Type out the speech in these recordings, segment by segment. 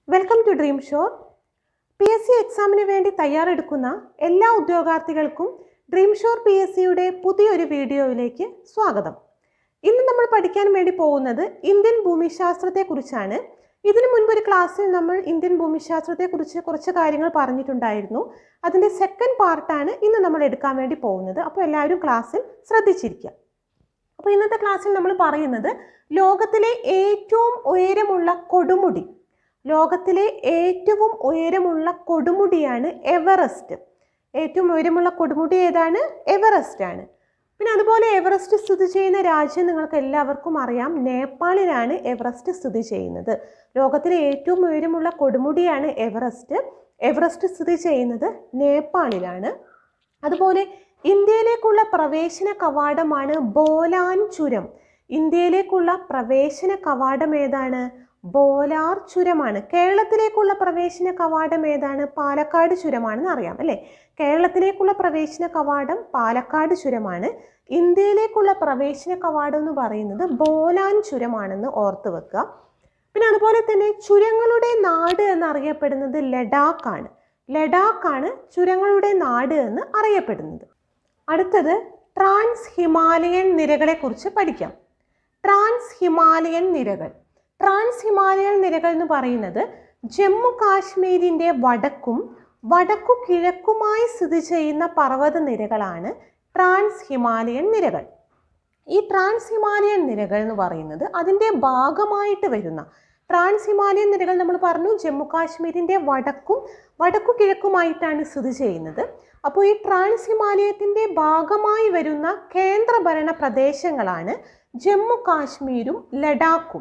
welcome to Dream Shore P S C എക്സാമിന് വേണ്ടി തയ്യാറെടുക്കുന്ന എല്ലാ ഉദ്യോഗാർത്ഥികൾക്കും ഡ്രീം ഷോർ പി എസ് സിയുടെ പുതിയൊരു വീഡിയോയിലേക്ക് സ്വാഗതം ഇന്ന് നമ്മൾ പഠിക്കാൻ വേണ്ടി പോകുന്നത് ഇന്ത്യൻ ഭൂമിശാസ്ത്രത്തെക്കുറിച്ചാണ് ഇതിനു മുൻപ് ഒരു ക്ലാസ്സിൽ നമ്മൾ ഇന്ത്യൻ ഭൂമിശാസ്ത്രത്തെക്കുറിച്ച് കുറച്ച് കാര്യങ്ങൾ പറഞ്ഞിട്ടുണ്ടായിരുന്നു അതിൻ്റെ സെക്കൻഡ് പാർട്ടാണ് ഇന്ന് നമ്മൾ എടുക്കാൻ വേണ്ടി പോകുന്നത് അപ്പോൾ എല്ലാവരും ക്ലാസ്സിൽ ശ്രദ്ധിച്ചിരിക്കുക അപ്പോൾ ഇന്നത്തെ ക്ലാസ്സിൽ നമ്മൾ പറയുന്നത് ലോകത്തിലെ ഏറ്റവും ഉയരമുള്ള കൊടുമുടി ലോകത്തിലെ ഏറ്റവും ഉയരമുള്ള കൊടുമുടിയാണ് എവറസ്റ്റ് ഏറ്റവും ഉയരമുള്ള കൊടുമുടി ഏതാണ് എവറസ്റ്റ് ആണ് പിന്നെ അതുപോലെ എവറസ്റ്റ് സ്ഥിതി ചെയ്യുന്ന രാജ്യം നിങ്ങൾക്ക് എല്ലാവർക്കും അറിയാം നേപ്പാളിലാണ് എവറസ്റ്റ് സ്ഥിതി ചെയ്യുന്നത് ലോകത്തിലെ ഏറ്റവും ഉയരമുള്ള കൊടുമുടിയാണ് എവറസ്റ്റ് എവറസ്റ്റ് സ്ഥിതി ചെയ്യുന്നത് നേപ്പാളിലാണ് അതുപോലെ ഇന്ത്യയിലേക്കുള്ള പ്രവേശന കവാടമാണ് ബോലാൻ ചുരം ഇന്ത്യയിലേക്കുള്ള പ്രവേശന കവാടം ഏതാണ് ബോലാർ ചുരമാണ് കേരളത്തിലേക്കുള്ള പ്രവേശന കവാടം ഏതാണ് പാലക്കാട് ചുരമാണെന്ന് അറിയാം അല്ലേ കേരളത്തിലേക്കുള്ള പ്രവേശന കവാടം പാലക്കാട് ചുരമാണ് ഇന്ത്യയിലേക്കുള്ള പ്രവേശന കവാടം എന്ന് പറയുന്നത് ബോലാൻ ചുരമാണെന്ന് ഓർത്ത് വെക്കുക പിന്നെ അതുപോലെ തന്നെ ചുരങ്ങളുടെ നാട് എന്നറിയപ്പെടുന്നത് ലഡാക്കാണ് ലഡാക്കാണ് ചുരങ്ങളുടെ നാട് എന്ന് അറിയപ്പെടുന്നത് അടുത്തത് ട്രാൻസ് ഹിമാലയൻ നിരകളെക്കുറിച്ച് പഠിക്കാം ട്രാൻസ് ഹിമാലയൻ നിരകൾ ട്രാൻസ് ഹിമാലയൻ നിരകൾ എന്ന് പറയുന്നത് ജമ്മു കാശ്മീരിൻ്റെ വടക്കും വടക്കു കിഴക്കുമായി സ്ഥിതി ചെയ്യുന്ന പർവ്വത നിരകളാണ് ട്രാൻസ് ഹിമാലയൻ നിരകൾ ഈ ട്രാൻസ് ഹിമാലയൻ നിരകൾ എന്ന് പറയുന്നത് അതിൻ്റെ ഭാഗമായിട്ട് വരുന്ന ട്രാൻസ് ഹിമാലയൻ നിരകൾ നമ്മൾ പറഞ്ഞു ജമ്മു കാശ്മീരിൻ്റെ വടക്കും വടക്കു കിഴക്കുമായിട്ടാണ് സ്ഥിതി ചെയ്യുന്നത് അപ്പോൾ ഈ ട്രാൻസ് ഹിമാലയത്തിൻ്റെ ഭാഗമായി വരുന്ന കേന്ദ്രഭരണ പ്രദേശങ്ങളാണ് ജമ്മു കാശ്മീരും ലഡാക്കും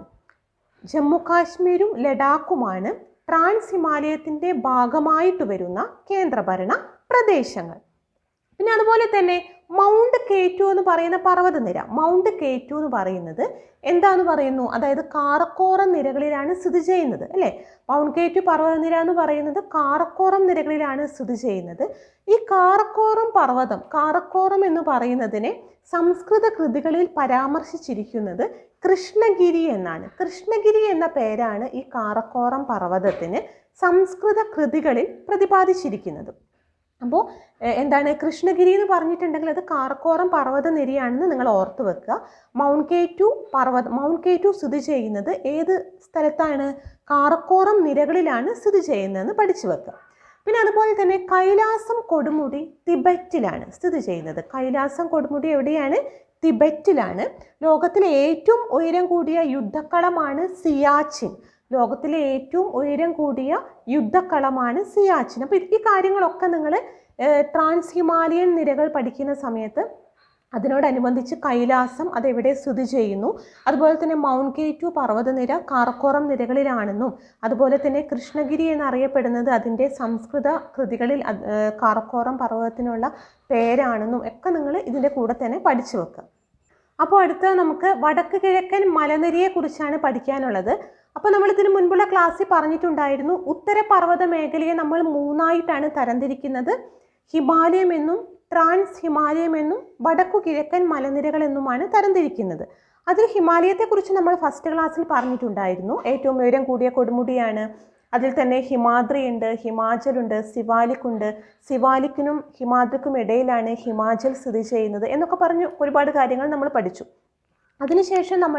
ജമ്മു കാശ്മീരും ലഡാക്കുമാണ് ട്രാൻസ് ഹിമാലയത്തിൻ്റെ ഭാഗമായിട്ട് വരുന്ന കേന്ദ്രഭരണ പ്രദേശങ്ങൾ പിന്നെ അതുപോലെ തന്നെ മൗണ്ട് കേറ്റു എന്ന് പറയുന്ന പർവ്വതനിര മൗണ്ട് കേറ്റു എന്ന് പറയുന്നത് എന്താന്ന് പറയുന്നു അതായത് കാറക്കോറം നിരകളിലാണ് സ്ഥിതി ചെയ്യുന്നത് അല്ലേ മൗണ്ട് കേറ്റു പർവ്വതനിര എന്ന് പറയുന്നത് കാറക്കോറം നിരകളിലാണ് സ്ഥിതി ചെയ്യുന്നത് ഈ കാറക്കോറം പർവ്വതം കാറക്കോറം എന്ന് പറയുന്നതിനെ സംസ്കൃത കൃതികളിൽ പരാമർശിച്ചിരിക്കുന്നത് കൃഷ്ണഗിരി എന്നാണ് കൃഷ്ണഗിരി എന്ന പേരാണ് ഈ കാറക്കോറം പർവ്വതത്തിന് സംസ്കൃത കൃതികളിൽ പ്രതിപാദിച്ചിരിക്കുന്നത് അപ്പോൾ എന്താണ് കൃഷ്ണഗിരി എന്ന് പറഞ്ഞിട്ടുണ്ടെങ്കിൽ അത് കാർക്കോറം പർവ്വത നിരയാണെന്ന് നിങ്ങൾ ഓർത്ത് വെക്കുക മൗണ്ട് കേറ്റു പർവ്വത മൗണ്ട് കേറ്റു സ്ഥിതി ചെയ്യുന്നത് ഏത് സ്ഥലത്താണ് കാറക്കോറം നിരകളിലാണ് സ്ഥിതി ചെയ്യുന്നതെന്ന് പഠിച്ചു വെക്കുക പിന്നെ അതുപോലെ തന്നെ കൈലാസം കൊടുമുടി തിബറ്റിലാണ് സ്ഥിതി ചെയ്യുന്നത് കൈലാസം കൊടുമുടി എവിടെയാണ് തിബറ്റിലാണ് ലോകത്തിലെ ഏറ്റവും ഉയരം കൂടിയ യുദ്ധക്കളമാണ് സിയാച്ചിൻ ലോകത്തിലെ ഏറ്റവും ഉയരം കൂടിയ യുദ്ധക്കളമാണ് സിയാച്ചിൻ അപ്പോൾ ഈ കാര്യങ്ങളൊക്കെ നിങ്ങൾ ട്രാൻസ് ഹിമാലയൻ നിരകൾ പഠിക്കുന്ന സമയത്ത് അതിനോടനുബന്ധിച്ച് കൈലാസം അതെവിടെ സ്ഥിതി ചെയ്യുന്നു അതുപോലെ തന്നെ മൗണ്ട് കേറ്റു പർവ്വതനിര കാറക്കോറം നിരകളിലാണെന്നും അതുപോലെ തന്നെ കൃഷ്ണഗിരി എന്നറിയപ്പെടുന്നത് അതിൻ്റെ സംസ്കൃത കൃതികളിൽ കാറക്കോറം പർവ്വതത്തിനുള്ള പേരാണെന്നും ഒക്കെ നിങ്ങൾ ഇതിൻ്റെ കൂടെ തന്നെ പഠിച്ചു വെക്കുക അപ്പോൾ അടുത്ത നമുക്ക് വടക്ക് കിഴക്കൻ മലനിരയെക്കുറിച്ചാണ് പഠിക്കാനുള്ളത് അപ്പോൾ നമ്മൾ ഇതിനു മുൻപുള്ള ക്ലാസ്സിൽ പറഞ്ഞിട്ടുണ്ടായിരുന്നു ഉത്തരപർവ്വത മേഖലയെ നമ്മൾ മൂന്നായിട്ടാണ് തരംതിരിക്കുന്നത് ഹിമാലയം എന്നും ട്രാൻസ് ഹിമാലയം എന്നും വടക്കു കിഴക്കൻ മലനിരകൾ എന്നുമാണ് തരംതിരിക്കുന്നത് അതിൽ ഹിമാലയത്തെക്കുറിച്ച് നമ്മൾ ഫസ്റ്റ് ക്ലാസ്സിൽ പറഞ്ഞിട്ടുണ്ടായിരുന്നു ഏറ്റവും ഉയരം കൂടിയ കൊടുമുടിയാണ് അതിൽ തന്നെ ഹിമാദ്രി ഉണ്ട് ഹിമാചലുണ്ട് സിവാലിക്കുണ്ട് സിവാലിക്കിനും ഹിമാദ്രിക്കും ഇടയിലാണ് ഹിമാചൽ സ്ഥിതി ചെയ്യുന്നത് എന്നൊക്കെ പറഞ്ഞ് ഒരുപാട് കാര്യങ്ങൾ നമ്മൾ പഠിച്ചു അതിനുശേഷം നമ്മൾ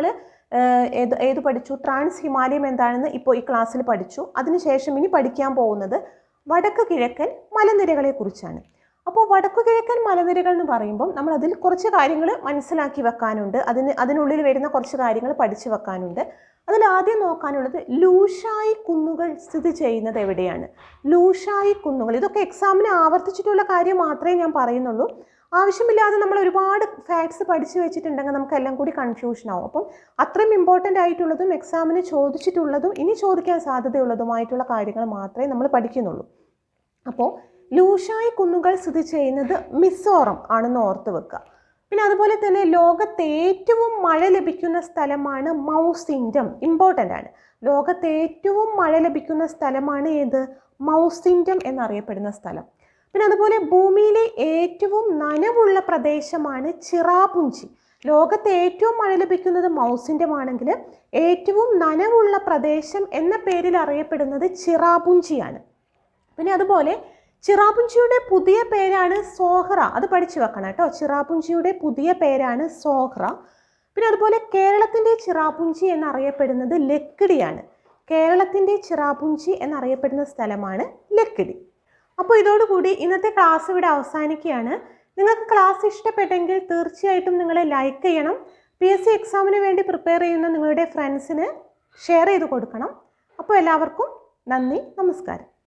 ഏത് ഏത് പഠിച്ചു ട്രാൻസ് ഹിമാലയം എന്താണെന്ന് ഇപ്പോൾ ഈ ക്ലാസ്സിൽ പഠിച്ചു അതിനുശേഷം ഇനി പഠിക്കാൻ പോകുന്നത് വടക്ക് കിഴക്കൻ മലനിരകളെക്കുറിച്ചാണ് അപ്പോൾ വടക്കു കിഴക്കൻ മലനിരകൾ എന്ന് പറയുമ്പം നമ്മൾ അതിൽ കുറച്ച് കാര്യങ്ങൾ മനസ്സിലാക്കി വെക്കാനുണ്ട് അതിന് അതിനുള്ളിൽ വരുന്ന കുറച്ച് കാര്യങ്ങൾ പഠിച്ചു വെക്കാനുണ്ട് അതിൽ ആദ്യം നോക്കാനുള്ളത് ലൂഷായി കുന്നുകൾ സ്ഥിതി ചെയ്യുന്നത് എവിടെയാണ് ലൂഷായി കുന്നുകൾ ഇതൊക്കെ എക്സാമിന് ആവർത്തിച്ചിട്ടുള്ള കാര്യം മാത്രമേ ഞാൻ പറയുന്നുള്ളൂ ആവശ്യമില്ലാതെ നമ്മൾ ഒരുപാട് ഫാക്ട്സ് പഠിച്ചു വെച്ചിട്ടുണ്ടെങ്കിൽ നമുക്ക് എല്ലാം കൂടി കൺഫ്യൂഷൻ ആവും അപ്പം അത്രയും ഇമ്പോർട്ടൻ്റ് ആയിട്ടുള്ളതും എക്സാമിന് ചോദിച്ചിട്ടുള്ളതും ഇനി ചോദിക്കാൻ സാധ്യതയുള്ളതുമായിട്ടുള്ള കാര്യങ്ങൾ മാത്രമേ നമ്മൾ പഠിക്കുന്നുള്ളൂ അപ്പോൾ ലൂഷായി കുന്നുകൾ സ്ഥിതി ചെയ്യുന്നത് മിസോറം ആണെന്ന് ഓർത്ത് വെക്കുക പിന്നെ അതുപോലെ തന്നെ ലോകത്ത് ഏറ്റവും മഴ ലഭിക്കുന്ന സ്ഥലമാണ് മൗസിൻഡം ഇമ്പോർട്ടൻ്റ് ആണ് ലോകത്ത് ഏറ്റവും മഴ ലഭിക്കുന്ന സ്ഥലമാണ് ഏത് മൗസിൻഡം എന്നറിയപ്പെടുന്ന സ്ഥലം പിന്നെ അതുപോലെ ഭൂമിയിലെ ഏറ്റവും നനവുള്ള പ്രദേശമാണ് ചിറാപുഞ്ചി ലോകത്ത് ഏറ്റവും മഴ ലഭിക്കുന്നത് മൗസിൻ്റം ആണെങ്കിൽ ഏറ്റവും നനവുള്ള പ്രദേശം എന്ന പേരിൽ അറിയപ്പെടുന്നത് ചിറാപുഞ്ചിയാണ് പിന്നെ അതുപോലെ ചിറാപുഞ്ചിയുടെ പുതിയ പേരാണ് സോഹ്റ അത് പഠിച്ചു വെക്കണം കേട്ടോ ചിറാപുഞ്ചിയുടെ പുതിയ പേരാണ് സോഹ്റ പിന്നെ അതുപോലെ കേരളത്തിൻ്റെ ചിറാപുഞ്ചി എന്നറിയപ്പെടുന്നത് ലക്കിടിയാണ് കേരളത്തിൻ്റെ ചിറാപുഞ്ചി എന്നറിയപ്പെടുന്ന സ്ഥലമാണ് ലക്കിടി അപ്പോൾ ഇതോടുകൂടി ഇന്നത്തെ ക്ലാസ് ഇവിടെ അവസാനിക്കുകയാണ് നിങ്ങൾക്ക് ക്ലാസ് ഇഷ്ടപ്പെട്ടെങ്കിൽ തീർച്ചയായിട്ടും നിങ്ങൾ ലൈക്ക് ചെയ്യണം പി എസ് സി എക്സാമിന് വേണ്ടി പ്രിപ്പയർ ചെയ്യുന്ന നിങ്ങളുടെ ഫ്രണ്ട്സിന് ഷെയർ ചെയ്ത് കൊടുക്കണം അപ്പോൾ എല്ലാവർക്കും നന്ദി നമസ്കാരം